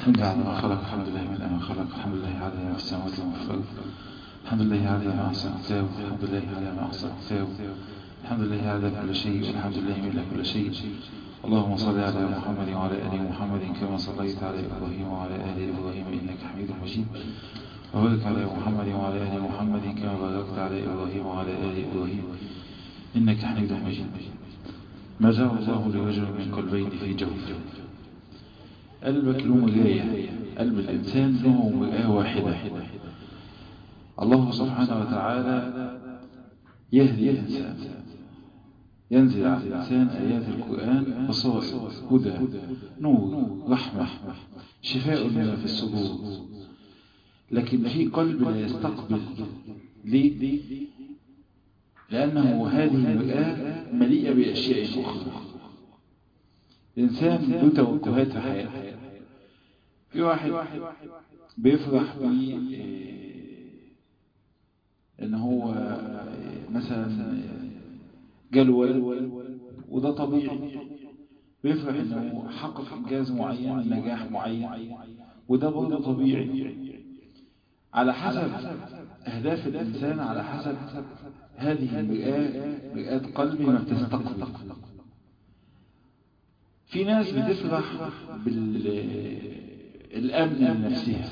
الحمد لله على ما خلق الحمد لله من ما خلق الحمد لله على ما في السماوات وما في الأرض الحمد لله على ما أحسن كتابه الحمد لله على ما أحسن كتابه الحمد لله على كل شيء والحمد لله من كل شيء اللهم صل على محمد وعلى آل محمد كما صليت على إبراهيم وعلى آل إبراهيم إنك حميد مجيد وبارك على محمد وعلى آل محمد كما باركت على إبراهيم وعلى آل إبراهيم إنك حميد مجيد ما جعل الله لرجل من قلبين في جوفه قلبك له مراية قلب الإنسان له مرآة واحدة الله سبحانه وتعالى يهدي الإنسان ينزل على الإنسان آيات القرآن بصائر هدى نور رحمة شفاء لما في الصدور لكن في قلب لا يستقبل ليه؟ لأنه هذه المرآة مليئة بأشياء أخرى الإنسان له توجهات في حياته في واحد بيفرح ب ان هو مثلا جاله ولد وده طبيعي بيفرح انه حقق انجاز معين نجاح معين وده برضه طبيعي على حسب اهداف الانسان على حسب هذه المرآة مرآة قلبي ما بتستقبل في ناس بتفرح بالأمن لنفسها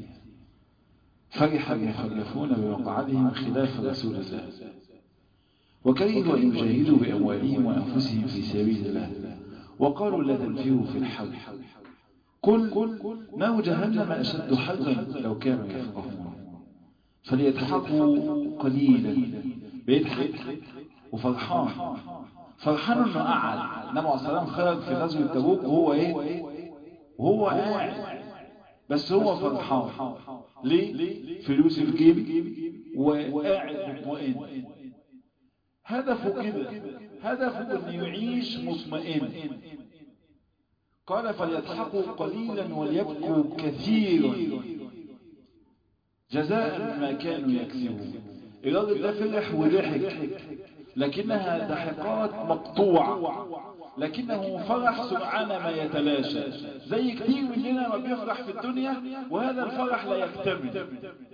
فرح المخلفون بمقعدهم خلاف رسول الله وكرهوا أن يجاهدوا بأموالهم وأنفسهم في سبيل الله وقالوا لا تنفروا في الحرب قل نار جهنم أشد حرا لو كانوا يفقهون فليضحكوا قليلا بيضحك وفرحان فرحان انه قعد النبي عليه الصلاه خرج في غزوه تبوك وهو ايه وهو قاعد بس هو فرحان ليه فلوس في جيبي وقاعد مطمئن هدفه كده هدفه انه يعيش مطمئن قال فليضحكوا قليلا وليبكوا كثيرا جزاء ما كانوا يكسبون الراجل ده فرح وضحك لكنها ضحكات مقطوعة لكنه فرح سرعان ما يتلاشى زي كتير مننا ما بيفرح في الدنيا وهذا الفرح لا يكتمل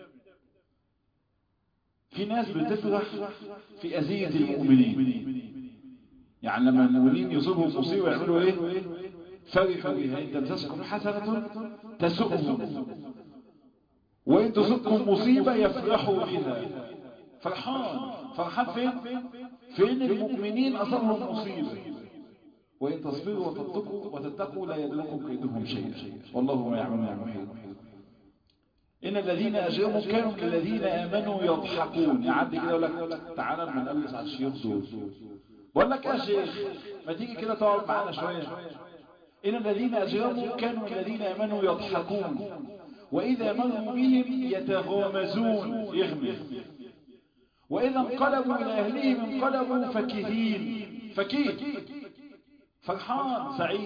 في ناس بتفرح في أذية المؤمنين يعني لما المؤمنين يصيبهم مصيبة يعملوا ايه فرحوا بها إن تمسسكم حسنة تسؤهم وإن تصبكم مصيبة يفرحوا بها فرحان فرحان فين فين المؤمنين أصابهم مصيبة وإن تصبروا وتتقوا وتتقوا لا يدلكم كيدهم شيئا والله ما يعملون محيط إن الذين أجرموا كانوا كالذين آمنوا يضحكون يعدي كده يقول لك تعالى لما نقلس على الشيوخ دول بقول لك يا شيخ ما تيجي كده تقعد معانا شوية إن الذين أجرموا كانوا الذين آمنوا يضحكون وإذا مروا بهم يتغامزون يغمز وإذا انقلبوا إلى أهلهم انقلبوا فكهين فكيه فرحان سعيد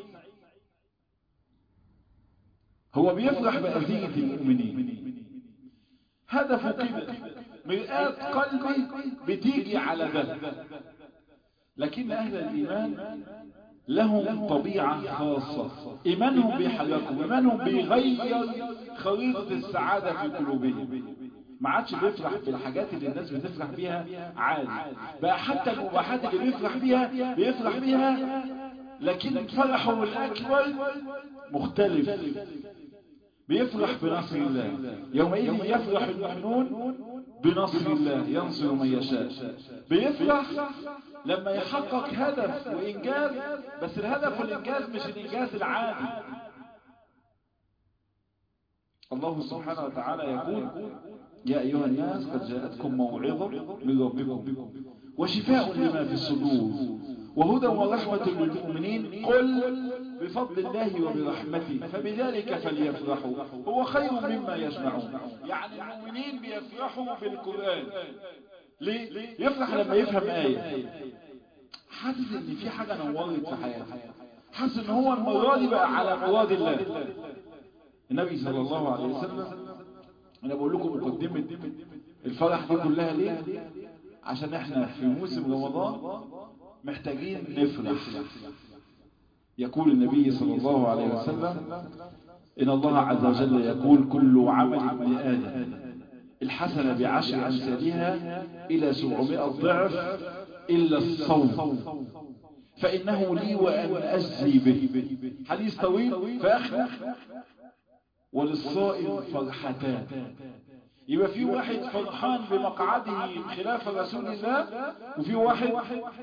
هو بيفرح بأذية المؤمنين هدفه كده مرآة قلبي بتيجي على ده لكن أهل الإيمان لهم طبيعة خاصة إيمانهم بيحركهم إيمانهم بيغير خريطة السعادة في قلوبهم ما عادش بيفرح بالحاجات اللي الناس بتفرح بيها عادي بقى حتى المباحات اللي بيفرح بيها بيفرح بيها لكن فرحه الأكبر مختلف بيفرح بنصر الله يومئذ يفرح المؤمنون بنصر الله ينصر من يشاء بيفرح لما يحقق هدف وإنجاز بس الهدف والإنجاز مش الإنجاز العادي الله سبحانه وتعالى يقول يا أيها الناس قد جاءتكم موعظة من ربكم وشفاء لما في الصدور وهدى ورحمة للمؤمنين قل بفضل الله وبرحمته فبذلك فليفرحوا هو خير مما يجمعون يعني المؤمنين بيفرحوا بالقرآن ليه؟ يفرح لما يفهم آية حاسس ان في حاجة نورت في حياته حاسس ان هو المرة دي بقى على مراد الله النبي صلى الله عليه وسلم انا بقول لكم مقدمة الفرح دي كلها ليه عشان احنا في موسم رمضان محتاجين نفرح يقول النبي صلى الله عليه وسلم إن الله عز وجل يقول كل عمل ابن آدم الحسنة بعشر أمثالها إلى سبعمائة ضعف إلا الصوم فإنه لي وأنا أجزي به حديث طويل فأخر وللصائم فرحتان يبقى في واحد فرحان بمقعده خلاف رسول الله وفي واحد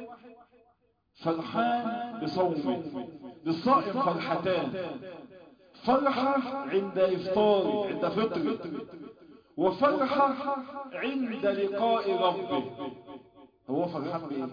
فرحان بصومه للصائم فرحتان فرحة عند إفطاره عند فطره وفرحة عند لقاء ربه هو فرحان بإيه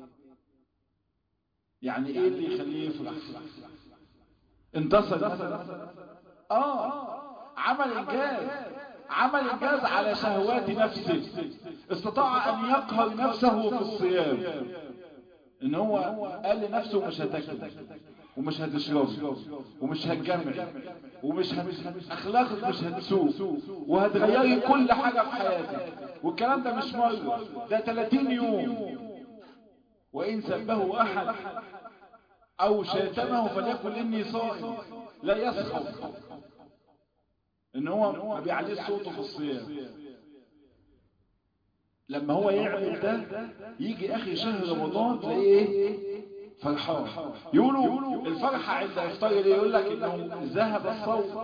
يعني إيه اللي يخليه يفرح انتصر مثلا آه عمل إنجاز عمل إنجاز على شهوات نفسه استطاع أن يقهر نفسه في الصيام ان هو قال لنفسه مش هتاكل ومش هتشرب ومش هتجمع ومش هت... اخلاقك مش هتسوق وهتغيري كل حاجة في حياتك والكلام ده مش مرة ده 30 يوم وان سبه احد او شاتمه فليقل اني صائم لا يسخط ان هو ما بيعليش صوته في الصيام لما هو يعمل ده يجي اخي شهر رمضان تلاقيه ايه فرحان يقولوا الفرحة عند افطار اللي يقول لك انه ذهب الصوت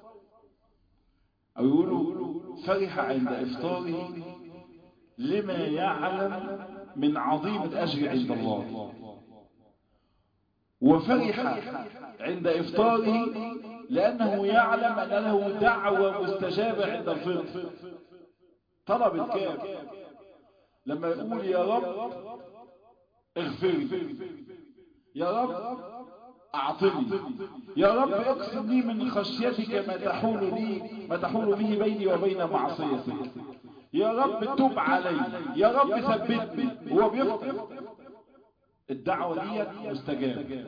او يقولوا فرح عند افطاره لما يعلم من عظيم الاجر عند الله وفرح عند افطاره لانه يعلم ان له دعوة مستجابة عند الفطر طلب الكام لما يقول يا رب اغفر لي يا رب اعطني يا رب اقسم لي من خشيتك ما تحول لي ما تحول به بيني وبين معصيتك يا رب تب علي يا رب ثبتني هو بيفتح الدعوة دي مستجابة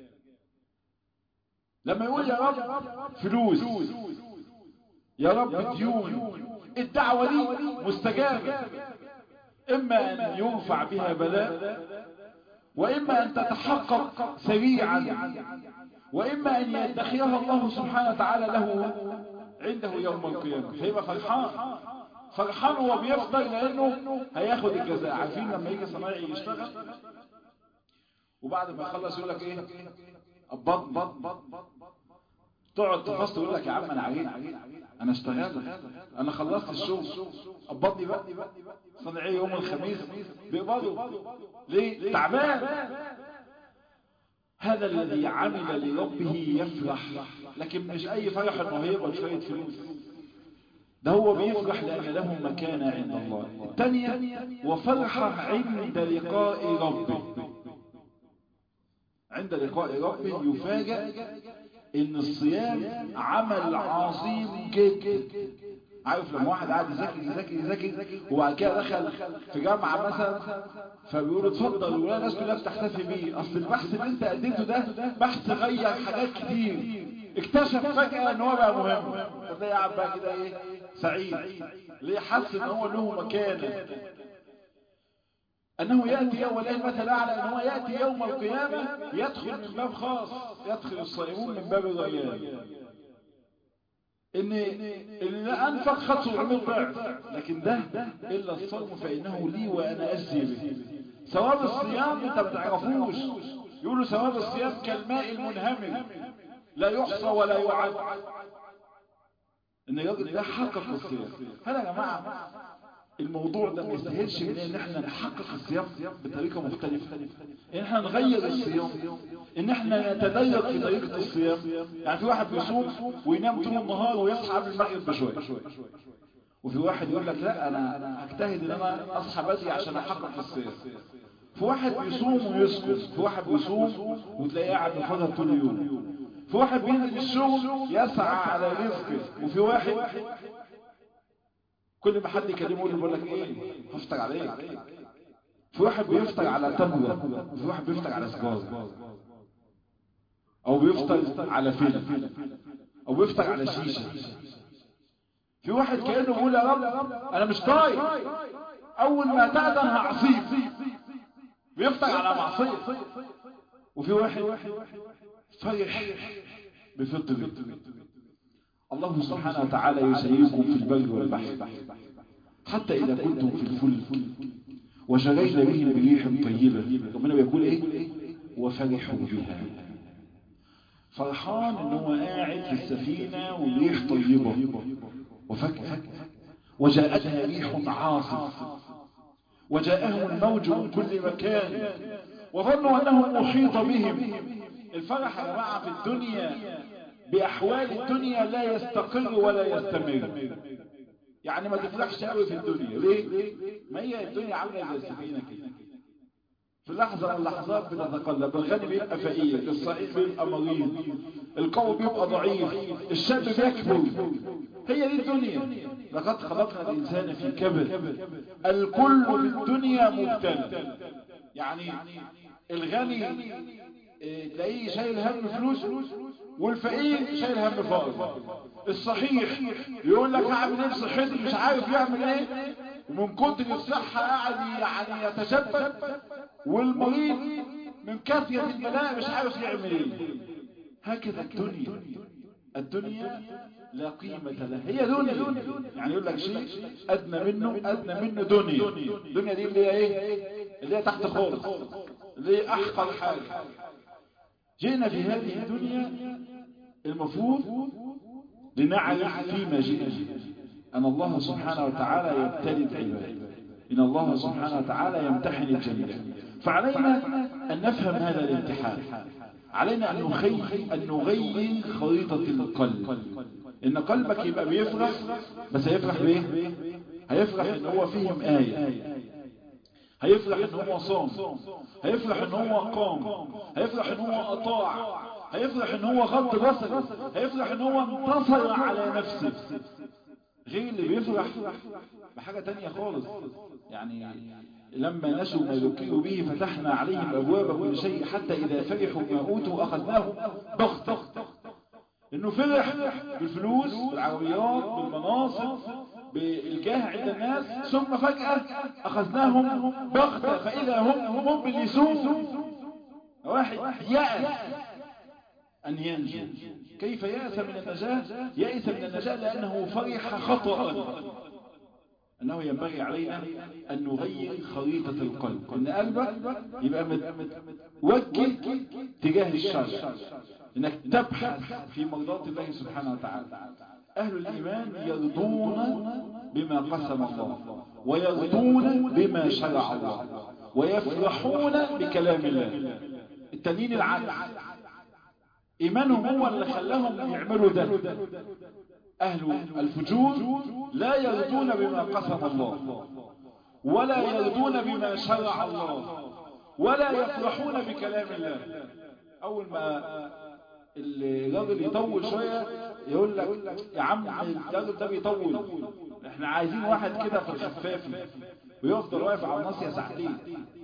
لما يقول يا رب فلوس يا رب ديون الدعوة دي مستجابة إما أن ينفع بها بلاء وإما أن تتحقق سريعا وإما أن يدخرها الله سبحانه وتعالى له عنده يوم القيامة فيبقى فرحان فرحان وهو بيفطر لأنه هياخد الجزاء عارفين لما يجي صنايعي يشتغل وبعد ما يخلص يقول لك ايه بط بط بط تقعد تفصل يقول لك يا عم انا عريت انا اشتغلت انا خلصت الشغل قبضني بقى صنعيه يوم الخميس بيقبضوا ليه تعبان هذا الذي عمل لربه يفرح لكن مش اي فرح انه هيقبض شويه فلوس ده هو بيفرح لان له مكانه عند الله الثانيه وفرحه عند لقاء ربه عند لقاء ربه يفاجأ ان الصيام عمل عظيم جدا عارف لما واحد قاعد يذاكر يذاكر يذاكر وبعد كده دخل في جامعه مثلا فبيقولوا اتفضل ولا الناس كلها بتحتفي بيه اصل البحث اللي انت اديته ده بحث غير حاجات كتير اكتشف فجاه ان هو بقى مهم تلاقي قاعد بقى كده ايه سعيد ليه حس ان هو له مكانه أنه يأتي يوم الليل مثل أعلى أنه يأتي يوم القيامة يدخل من باب خاص يدخل الصائمون من باب الريان إن إن أنفق خد 700 ضعف لكن ده إلا الصوم فإنه لي وأنا أجزي به ثواب الصيام أنت ما تعرفوش يقولوا ثواب الصيام كالماء المنهمر لا يحصى ولا يعد إن الراجل ده حقق الصيام هذا يا جماعة الموضوع ده ما يستاهلش مننا ان احنا نحقق الصيام بطريقه مختلفه ان احنا نغير الصيام ان احنا نتدرج في طريقه الصيام يعني في واحد بيصوم وينام طول النهار ويصحى قبل المغرب بشويه وفي واحد يقول لك لا انا اجتهد ان انا اصحى بدري عشان احقق الصيام في واحد بيصوم ويسكت في واحد بيصوم وتلاقيه قاعد بفضل طول اليوم في واحد بينزل الشغل يسعى على رزقه وفي واحد كل ما حد يكلمه يقول بقول لك ايه هفطر عليك في واحد بيفطر على تمره وفي واحد بيفطر على سجاره او بيفطر على فيلم او بيفطر على شيشه في واحد كانه بيقول يا رب انا مش طايق اول ما تأذن هعصيك بيفطر على معصيه وفي واحد فرح بفطره الله سبحانه وتعالى يسيركم في البر والبحر حتى إذا كنتم في الفلك وشرينا بهم بريح طيبة ربنا بيقول إيه وفرحوا بها فرحان ان هو قاعد في السفينة والريح طيبة وفجأة وجاءتها ريح عاصف وجاءهم الموج من كل مكان وظنوا انه محيط بهم الفرح يا جماعة في الدنيا بأحوال الدنيا لا يستقر ولا يستمر يعني ما تفرحش قوي في الدنيا ليه؟ ما هي الدنيا عاملة زي السفينة كده في لحظة من اللحظات بتتقلب الغني بيبقى فقير الصحيح بيبقى مريض القوي بيبقى ضعيف الشاب بيكبر هي دي الدنيا لقد خلقنا الإنسان في كبد الكل في الدنيا مبتلى يعني الغني تلاقيه شايل هم فلوس والفقير شايل هم فقر الصحيح يقول لك هعمل ايه بصحتي مش عارف يعمل ايه ومن كتر الصحة قاعد يعني يتشبك والمريض من كافية البلاء مش عارف يعمل ايه هكذا الدنيا الدنيا لا قيمة لها هي دنيا يعني يقول لك شيء أدنى منه أدنى منه دنيا الدنيا دي اللي هي ايه اللي هي تحت خالص اللي هي أحقر حاجة جئنا في هذه الدنيا المفروض لنعرف فيما جئنا أن الله سبحانه وتعالى يبتلي العباد إن الله سبحانه وتعالى يمتحن الجميع فعلينا أن نفهم هذا الامتحان علينا أن نغير, أن نغير خريطة القلب إن قلبك يبقى بيفرح بس هيفرح بإيه؟ هيفرح إن هو فيهم آية هيفرح إن هو صام هيفرح إن هو قام هيفرح إن هو أطاع هيفرح إن هو غض بصر هيفرح إن هو انتصر على نفسه غير اللي بيفرح بحاجة تانية خالص يعني لما نسوا ما ذكروا به فتحنا عليهم أبواب كل شيء حتى إذا فرحوا بما أوتوا أخذناهم بغتة إنه فرح بالفلوس بالعربيات بالمناصب بالجاه عند الناس ثم فجأة أخذناهم بغتة فإذا هم مبلسون واحد يأس أن ينجو كيف يأس من النجاة يأس من النجاة لأنه فرح خطأ أنه ينبغي علينا أن نغير خريطة القلب أن قلبك يبقى متوجه تجاه الشر أنك تبحث في مرضات الله سبحانه وتعالى أهل الإيمان يرضون بما قسم الله ويرضون بما شرع الله ويفرحون بكلام الله التنين العكس إيمانهم هو اللي خلاهم يعملوا ده أهل الفجور لا يرضون بما قسم الله ولا يرضون بما شرع الله ولا يفرحون بكلام الله أول ما الراجل يطول شوية يقول لك يا عم الراجل ده بيطول احنا عايزين واحد كده في الخفاف ويفضل واقف على الناصية ساعتين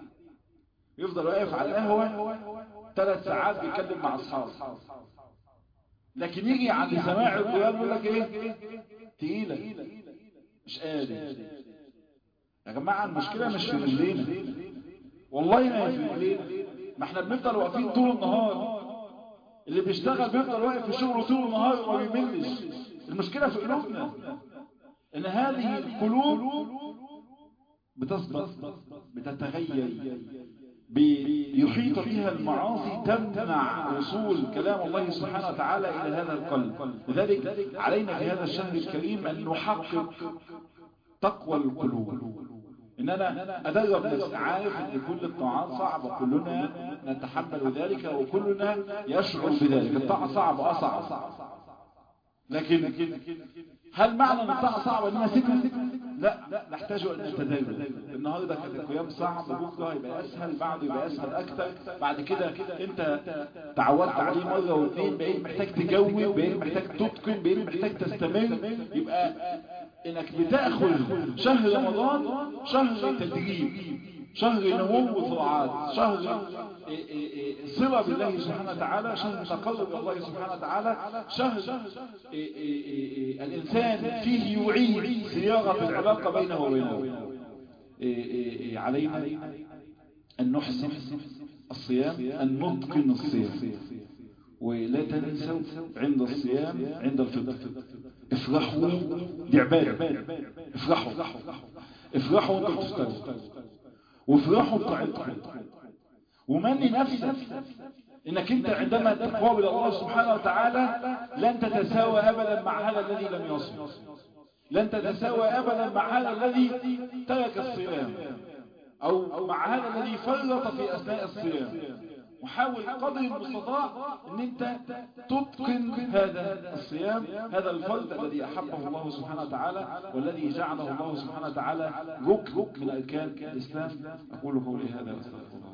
يفضل واقف على القهوة ثلاث ساعات بيتكلم مع اصحابه لكن يجي عند سماع القيام يقول لك ايه تقيلة مش قادر يا جماعة المشكلة مش في رجلينا والله ما هي في رجلينا ما احنا بنفضل واقفين طول النهار اللي بيشتغل بيفضل واقف في شغله طول النهار وما بيملش المشكلة في قلوبنا ان هذه القلوب بتصبر بتتغير بيحيط بها المعاصي تمنع وصول كلام الله سبحانه وتعالى إلى هذا القلب لذلك علينا في هذا الشهر الكريم أن نحقق تقوى القلوب إن أنا أدرب نفسي عارف أن كل الطاعات صعبة كلنا نتحمل ذلك وكلنا يشعر بذلك الطاعة صعبة أصعب لكن هل معنى ان الطاعه صعبه انها سكه لا نحتاج ان نتدرب النهارده كانت القيام صعب بكره يبقى اسهل بعده يبقى اسهل اكتر بعد كده انت تعودت عليه مره واثنين بقيت محتاج تجود بقيت محتاج تتقن بقيت محتاج تستمر يبقى انك بتاخذ شهر رمضان شهر تدريب شهر نمو طاعات شهر صلة بالله سبحانه وتعالى شهر تقرب الله سبحانه وتعالى شهر الإنسان فيه يعيد صياغة العلاقة بينه وبينه علينا أن نحسن الصيام أن نتقن الصيام ولا تنسوا عند الصيام عند الفطر افرحوا دي عبادة افرحوا افرحوا وانتم بتفطروا وافرحوا بطاعتكم ومني نفسك انك انت عندما تقابل الله سبحانه وتعالى لن تتساوى ابدا مع هذا الذي لم يصل لن تتساوى ابدا مع هذا الذي ترك الصيام او مع هذا الذي فرط في اثناء الصيام وحاول قدر المستطاع ان انت تتقن هذا الصيام هذا الفرد الذي احبه الله سبحانه وتعالى والذي جعله الله سبحانه وتعالى ركن من اركان الاسلام اقول قولي هذا واستغفر الله